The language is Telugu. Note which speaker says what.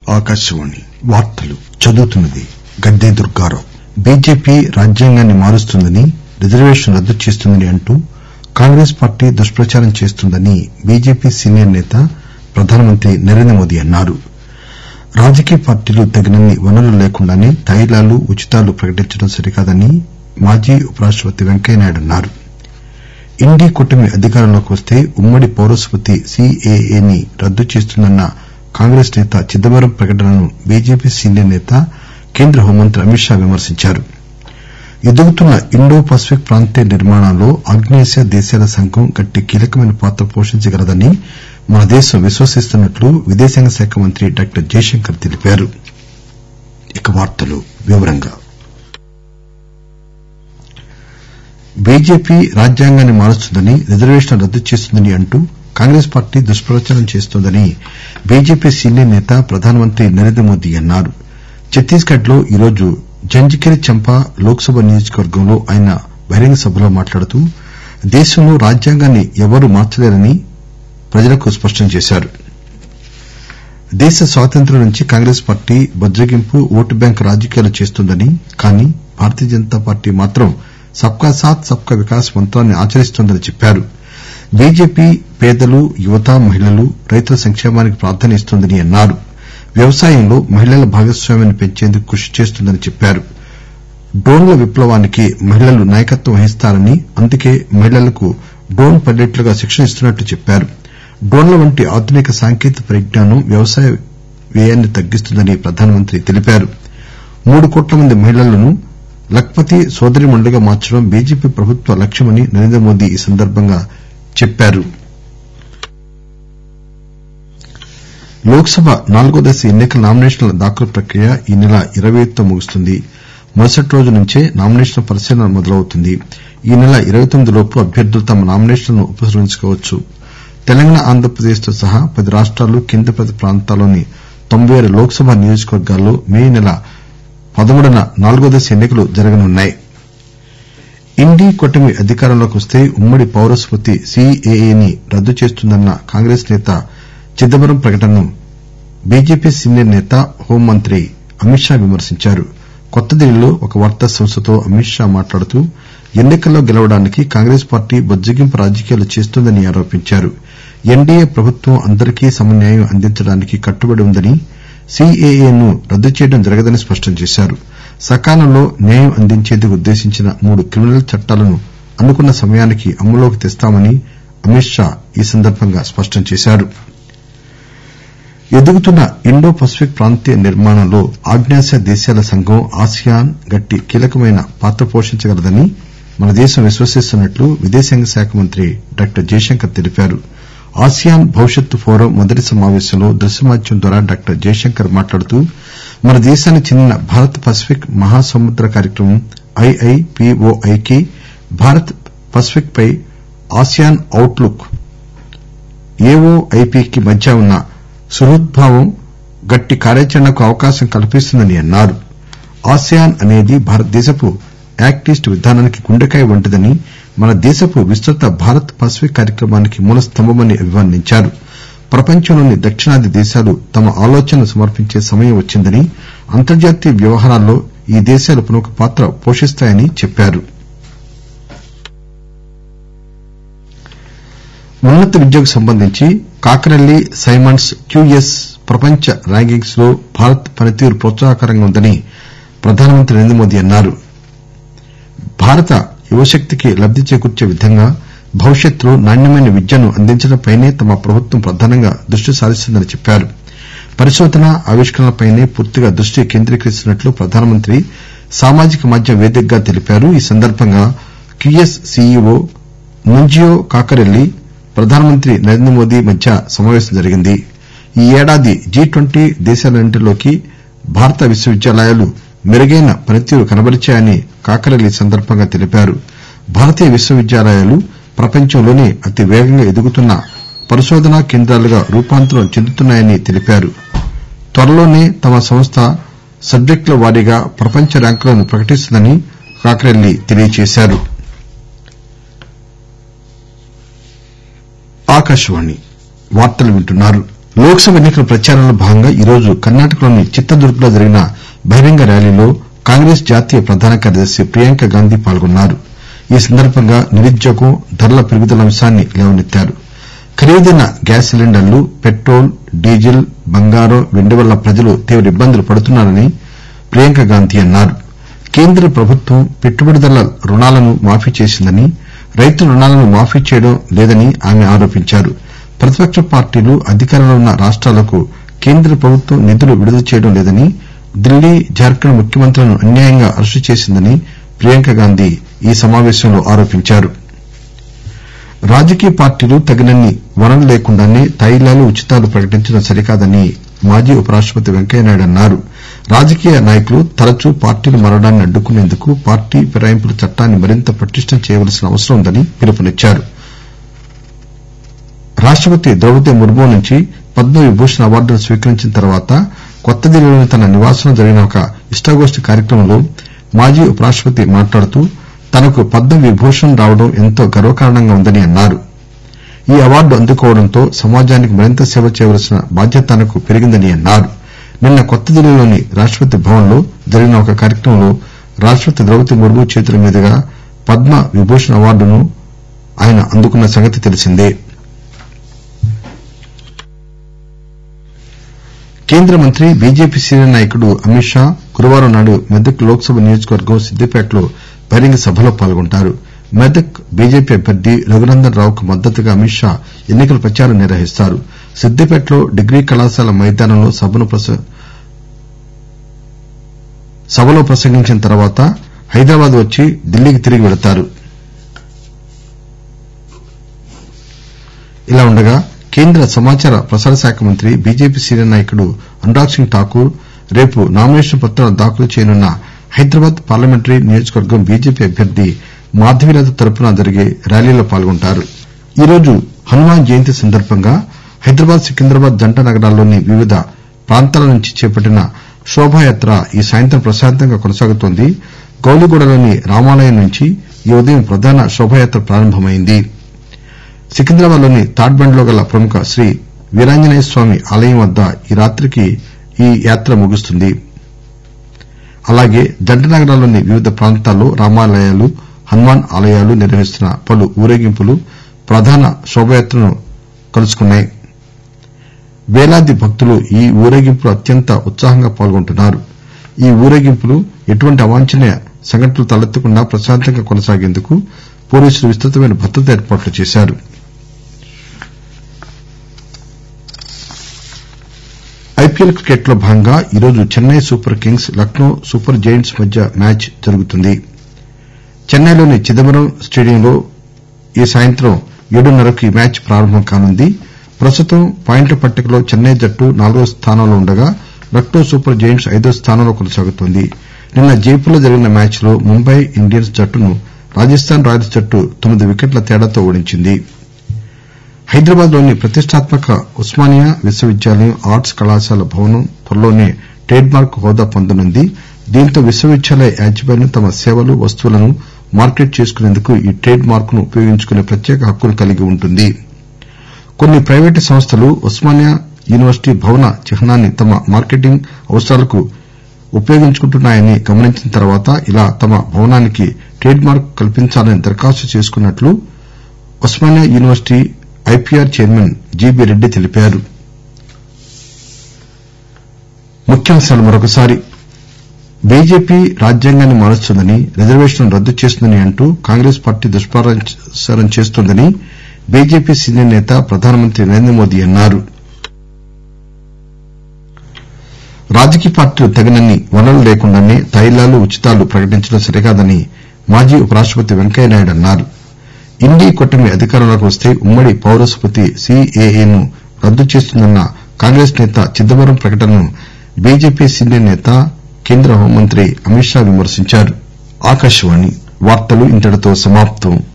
Speaker 1: దుర్గారావు బీజేపీ రాజ్యాంగాన్ని మారుస్తుందని రిజర్వేషన్లు రద్దు చేస్తుందని అంటూ కాంగ్రెస్ పార్టీ దుష్పచారం చేస్తోందని బీజేపీ సీనియర్ నేత ప్రధానమంత్రి నరేంద్రమోదీ అన్నారు రాజకీయ పార్టీలు తగినన్ని వనరులు లేకుండానే తాయిలాలు ఉచితాలు ప్రకటించడం సరికాదని మాజీ ఉపరాష్టపతి వెంకయ్యనాయుడు అన్నారు ఇండీ కూటమి అధికారంలోకి వస్తే ఉమ్మడి పౌరస్మృతి సీఏఏని రద్దు చేస్తుందన్న కాంగ్రెస్ నేత చిదంబరం ప్రకటనను బీజేపీ సీనియర్ నేత కేంద్ర హోంమంత్రి అమిత్ షా విమర్శించారు ఎదుగుతున్న ఇండో పసిఫిక్ ప్రాంతీయ నిర్మాణంలో ఆగ్నేయాసియా దేశాల సంఘం గట్టి కీలకమైన పాత్ర పోషించగలదని మన దేశం విశ్వసిస్తున్నట్లు విదేశాంగ శాఖ మంత్రి డాక్టర్ జైశంకర్ తెలిపారు బీజేపీ రాజ్యాంగాన్ని మారుస్తుందని రిజర్వేషన్లు రద్దు చేస్తుందని అంటూ కాంగ్రెస్ పార్టీ దుష్పచారం చేస్తోందని బీజేపీ సీనియర్ నేత ప్రధానమంత్రి నరేంద్రమోదీ అన్నారు ఛత్తీస్ గఢ్ లో ఈరోజు జంజ్గిర్ చంపా లోక్ సభ నియోజకవర్గంలో ఆయన బహిరంగ సభలో మాట్లాడుతూ దేశంలో రాజ్యాంగాన్ని ఎవరూ మార్చలేరని ప్రజలకు స్పష్టం చేశారు దేశ స్వాతంత్ర్యం నుంచి కాంగ్రెస్ పార్టీ బుద్దగింపు ఓటు బ్యాంకు రాజకీయాలు చేస్తోందని కానీ భారతీయ జనతా పార్టీ మాత్రం సబ్ కా సాథ్ సబ్ కా వికాస్ మంత్రాన్ని ఆచరిస్తోందని చెప్పారు బీజేపీ పేదలు యువత మహిళలు రైతుల సంక్షేమానికి ప్రాధాన్యం ఇస్తోందని అన్నారు వ్యవసాయంలో మహిళల భాగస్వామ్యాన్ని పెంచేందుకు కృషి చేస్తోందని చెప్పారు డ్రోన్ల విప్లవానికి మహిళలు నాయకత్వం వహిస్తారని అందుకే మహిళలకు డ్రోన్ పైలట్లుగా శిక్షణ ఇస్తున్నట్లు చెప్పారు డ్రోన్ల వంటి ఆధునిక సాంకేతిక పరిజ్ఞానం వ్యవసాయ వ్యయాన్ని తగ్గిస్తుందని ప్రధానమంత్రి తెలిపారు మూడు కోట్ల మంది మహిళలను లఖ్పతి సోదరీమణులుగా మార్చడం బీజేపీ ప్రభుత్వ లక్ష్యమని నరేంద్రమోదీ ఈ సందర్బంగా చెప్పారు లోక్ సభ నాల్గో దశ ఎన్ని కల నామినేషన్ల దాఖలు ప్రక్రియ ఈ నెల ఇరవై తో ముగుస్తుంది మరుసటి రోజు నుంచే నామినేషన్ల పరిశీలన మొదలవుతుంది ఈ నెల ఇరవై తొమ్మిది లోపు అభ్యర్థులు తమ నామినేషన్లను ఉపసంహరించుకోవచ్చు తెలంగాణ ఆంధ్రప్రదేశ్ తో సహా పది రాష్టాలు కేంద్రపాలిత ప్రాంతాల్లోని తొంభై ఆరు లోక్ సభ నియోజకవర్గాల్లో మే నెల పదమూడున నాల్గో దశ ఎన్ని కలు జరగనున్నాయి ఇండీ కూటమి అధికారంలోకి వస్తే ఉమ్మడి పౌరస్మృతి సీఏఏని రద్దు చేస్తుందన్న కాంగ్రెస్ నేత చిదంబరం ప్రకటనను బీజేపీ సీనియర్ నేత హోంమంత్రి అమిత్ షా విమర్శించారు కొత్తదిల్లీలో ఒక వార్తా సంస్థతో అమిత్ షా మాట్లాడుతూ ఎన్ని కల్లో గెలవడానికి కాంగ్రెస్ పార్టీ బుద్దగింపు రాజకీయాలు చేస్తోందని ఆరోపించారు ఎన్డీఏ ప్రభుత్వం అందరికీ సమన్యాయం అందించడానికి కట్టుబడి ఉందని సీఏఏను రద్దు చేయడం జరగదని స్పష్టం చేశారు సకాలంలో న్యాయం అందించేందుకు ఉద్దేశించిన మూడు క్రిమినల్ చట్టాలను అనుకున్న సమయానికి అమల్లోకి తెస్తామని అమిత్ షా ఈ సందర్బంగా స్పష్టం చేశారు ఎదుగుతున్న ఇండో పసిఫిక్ ప్రాంతీయ నిర్మాణంలో ఆగ్నేయాసియా దేశాల సంఘం ఆసియాన్ గట్టి కీలకమైన పాత్ర పోషించగలదని మన దేశం విశ్వసిస్తున్నట్లు విదేశాంగ శాఖ మంత్రి డాక్టర్ జైశంకర్ తెలిపారు ఆసియాన్ భవిష్యత్ ఫోరం మొదటి సమావేశంలో దృశ్యమాధ్యమం ద్వారా డాక్టర్ జైశంకర్ మాట్లాడుతూ మన దేశానికి చెందిన భారత్ పసిఫిక్ మహాసముద్ర కార్యక్రమం ఐఐపిఓఐ కి భారత్ పసిఫిక్ పై ఆసియాన్ అవుట్ లుక్ ఏఓఐపి కి మధ్య ఉన్న సుహృద్భావం గట్టి కార్యాచరణకు అవకాశం కల్పిస్తుందని అన్నారు ఆసియాన్ అనేది భారతదేశపు యాక్ట్ ఈస్ట్ విధానానికి గుండెకాయ వంటిదని మన దేశపు విస్తృత భారత్ పసిఫిక్ కార్యక్రమానికి మూల స్తంభమని అభివర్ణించారు ప్రపంచంలోని దక్షిణాది దేశాలు తమ ఆలోచనలు సమర్పించే సమయం వచ్చిందని అంతర్జాతీయ వ్యవహారాల్లో ఈ దేశాలు ప్రముఖ పాత్ర పోషిస్తాయని చెప్పారు ఉన్నత విద్యకు సంబంధించి కాకరల్లి సైమండ్స్ క్యూఎస్ ప్రపంచ ర్యాంకింగ్స్ లో భారత్ పనితీరు ప్రోత్సాహకరంగా ఉందని ప్రధానమంత్రి నరేంద్రమోదీ అన్నారు భారత యువశక్తికి లబ్ది చేకూర్చే విధంగా భవిష్యత్తులో నాణ్యమైన విద్యను అందించడంపైనే తమ ప్రభుత్వం ప్రధానంగా దృష్టి సారిస్తుందని చెప్పారు పరిశోధన ఆవిష్కరణలపైనే పూర్తిగా దృష్టి కేంద్రీకరిస్తున్నట్లు ప్రధానమంత్రి సామాజిక మాధ్యమ వేదికగా తెలిపారు ఈ సందర్బంగా క్యూఎస్ సీఈఓ నుంజియో కాకరెల్లి ప్రధానమంత్రి నరేంద్రమోదీ మధ్య సమావేశం జరిగింది ఈ ఏడాది జి ట్వంటీ దేశాలన్నింటిలోకి భారత విశ్వవిద్యాలయాలు మెరుగైన పనితీరు కనబరిచాయని కాకరెల్లి ఈ సందర్బంగా తెలిపారు భారతీయ విశ్వవిద్యాలయాలు ప్రపంచంలోనే అతి వేగంగా ఎదుగుతున్న పరిశోధనా కేంద్రాలుగా రూపాంతరం చెందుతున్నాయని తెలిపారు త్వరలోనే తమ సంస్థ సబ్జెక్టుల వారీగా ప్రపంచ ర్యాంకులను ప్రకటిస్తుందని కాకరెల్లి తెలియజేశారు లోక్ సభ ఎన్ని కల ప్రచారంలో భాగంగా ఈరోజు కర్నాటకలోని చిత్రదుర్గ్ లో జరిగిన బహిరంగ ర్యాలీలో కాంగ్రెస్ జాతీయ ప్రధాన కార్యదర్శి ప్రియాంక గాంధీ పాల్గొన్నారు ఈ సందర్బంగా నిరుద్యోగం ధరల పెరుగుదల అంశాన్ని లేవనెత్తారు ఖరీదైన గ్యాస్ సిలిండర్లు పెట్రోల్ డీజిల్ బంగారం వెండి వల్ల ప్రజలు తీవ్ర ఇబ్బందులు పడుతున్నారని ప్రియాంక గాంధీ అన్నారు కేంద్ర ప్రభుత్వం పెట్టుబడిదారుల రుణాలను మాఫీ చేసిందని రైతుల రుణాలను మాఫీ చేయడం లేదని ఆమె ఆరోపించారు ప్రతిపక్ష పార్టీలు అధికారంలో ఉన్న రాష్టాలకు కేంద్ర ప్రభుత్వం నిధులు విడుదల చేయడం లేదని ఢిల్లీ జార్ఖండ్ ముఖ్యమంత్రులను అన్యాయంగా అరెస్టు చేసిందని ప్రియాంక గాంధీ ఈ సమావేశంలో ఆరోపించారు రాజకీయ పార్టీలు తగినన్ని వనరులు లేకుండానే తైలాలు ఉచితాలు ప్రకటించడం సరికాదని మాజీ ఉపరాష్టపతి వెంకయ్యనాయుడు అన్నారు రాజకీయ నాయకులు తరచూ పార్టీలు మారడాన్ని అడ్డుకునేందుకు పార్టీ ఫిరాయింపుల చట్టాన్ని మరింత పటిష్టం చేయవలసిన అవసరం ఉందని పిలుపునిచ్చారు రాష్టపతి ద్రౌపది ముర్ము నుంచి పద్మ విభూషణ్ అవార్డును స్వీకరించిన తర్వాత కొత్త ఢిల్లీలోని తన నివాసంలో జరిగిన ఒక ఇష్టాగోష్టి కార్యక్రమంలో మాజీ ఉపరాష్టపతి మాట్లాడుతూ తనకు పద్మ విభూషణ్ రావడం ఎంతో గర్వకారణంగా ఉందని అన్నారు ఈ అవార్డు అందుకోవడంతో సమాజానికి మరింత సేవ చేయవలసిన బాధ్యత తనకు పెరిగిందని అన్నారు నిన్న కొత్త ఢిల్లీలోని రాష్టపతి భవన్ లో జరిగిన ఒక కార్యక్రమంలో రాష్టపతి ద్రౌపది ముర్ము చేతుల మీదుగా పద్మ విభూషణ్ అవార్డును ఆయన అందుకున్న సంగతి తెలిసిందే కేంద్ర మంత్రి బీజేపీ సీనియర్ నాయకుడు అమిత్ షా గురువారం నాడు మెదక్ లోక్ సభ నియోజకవర్గం సిద్దిపేటలో బహిరంగ సభలో పాల్గొంటారు మెదక్ బీజేపీ అభ్యర్థి రఘునందన్ రావుకు మద్దతుగా అమిత్ షా ఎన్ని కల ప్రచారం నిర్వహిస్తారు సిద్దిపేటలో డిగ్రీ కళాశాల మైదానంలో సభలో ప్రసంగించిన తర్వాత హైదరాబాద్ వచ్చి ఢిల్లీకి తిరిగి వెళతారు ఇలా ఉండగా కేంద్ర సమాచార ప్రసార శాఖ మంత్రి బీజేపీ సీనియర్ నాయకుడు అనురాగ్ సింగ్ ఠాకూర్ రేపు నామినేషన్ పత్రాలు దాఖలు చేయనున్న హైదరాబాద్ పార్లమెంటరీ నియోజకవర్గం బీజేపీ అభ్యర్థి మాధవీలత తరపున జరిగే ర్యాలీలో పాల్గొంటారు ఈరోజు హనుమాన్ జయంతి సందర్బంగా హైదరాబాద్ సికింద్రాబాద్ జంట నగరాల్లోని వివిధ ప్రాంతాల నుంచి చేపట్టిన శోభాయాత్ర ఈ సాయంత్రం ప్రశాంతంగా కొనసాగుతోంది గౌలిగూడలోని రామాలయం నుంచి ఈ ఉదయం ప్రధాన శోభాయాత్ర ప్రారంభమైంది సికింద్రాబాద్ లోని తాడ్బండ్లో గల ప్రముఖ శ్రీ వీరాంజనేయస్వామి ఆలయం వద్ద ఈ రాత్రికి ఈ యాత్ర ముగుస్తుంది అలాగే జంట నగరాల్లోని వివిధ ప్రాంతాల్లో రామాలయాలు హనుమాన్ ఆలయాలు నిర్వహిస్తున్న పలు ఊరేగింపులు ప్రధాన శోభాయాత్రను కలుసుకున్నాయి పేలాది భక్తులు ఈ ఊరేగింపులో అత్యంత ఉత్సాహంగా పాల్గొంటున్నారు ఈ ఊరేగింపులు ఎటువంటి అవాంఛనీయ సంఘటనలు తలెత్తకుండా ప్రశాంతంగా కొనసాగేందుకు పోలీసులు విస్తృతమైన భద్రతా ఏర్పాట్లు చేశారు ఐపీఎల్ క్రికెట్ లో భాగంగా ఈరోజు Chennai super kings Lucknow super giants మధ్య మ్యాచ్ జరుగుతుంది చెన్నైలోని చిదంబరం స్టేడియంలో ఈ సాయంత్రం ఏడున్నరకు ఈ మ్యాచ్ ప్రారంభం కానుంది ప్రస్తుతం పాయింట్ల పట్టికలో చెన్నై జట్టు నాలుగో స్థానంలో ఉండగా లక్నో సూపర్ జెయింట్స్ ఐదో స్థానంలో కొనసాగుతోంది నిన్న జైపూర్ లో జరిగిన మ్యాచ్ లో ముంబై ఇండియన్స్ జట్టును రాజస్థాన్ రాయల్స్ జట్టు తొమ్మిది వికెట్ల తేడాతో ఓడించింది హైదరాబాద్ లోని ప్రతిష్టాత్మక ఉస్మానియా విశ్వవిద్యాలయం ఆర్ట్స్ కళాశాల భవనం త్వరలోనే ట్రేడ్ మార్క్ హోదా పొందనుంది దీంతో విశ్వవిద్యాలయ యాజమాన్యం తమ సేవలు వస్తువులను మార్కెట్ చేసుకునేందుకు ఈ ట్రేడ్ మార్క్ ను ఉపయోగించుకునే ప్రత్యేక హక్కును కలిగి ఉంటుంది కొన్ని ప్రైవేటు సంస్థలు ఉస్మానియా యూనివర్సిటీ భవన చిహ్నాన్ని తమ మార్కెటింగ్ అవసరాలకు ఉపయోగించుకుంటున్నాయని గమనించిన తర్వాత ఇలా తమ భవనానికి ట్రేడ్ మార్క్ కల్పించాలని దరఖాస్తు చేసుకున్నట్లు Osmania university IPR chairman G B Reddy తెలిపారు బీజేపీ రాజ్యాంగాన్ని మారుస్తుందని రిజర్వేషన్లను రద్దు చేస్తుందని అంటూ కాంగ్రెస్ పార్టీ దుష్పచారం చేస్తోందని బీజేపీ సీనియర్ నేత ప్రధానమంత్రి నరేంద్రమోదీ అన్నారు రాజకీయ పార్టీలు తగినన్ని వనరులు లేకుండానే తైలాలు ఉచితాలు ప్రకటించడం సరికాదని మాజీ ఉపరాష్టపతి వెంకయ్యనాయుడు అన్నారు ఇండీ కూటమి అధికారంలోకి వస్తే ఉమ్మడి పౌరస్మృతి సీఏఏను రద్దు చేస్తుందన్న కాంగ్రెస్ నేత చిదంబరం ప్రకటనను బీజేపీ సీనియర్ నేత కేంద్ర హోంమంత్రి అమిత్ షా విమర్శించారు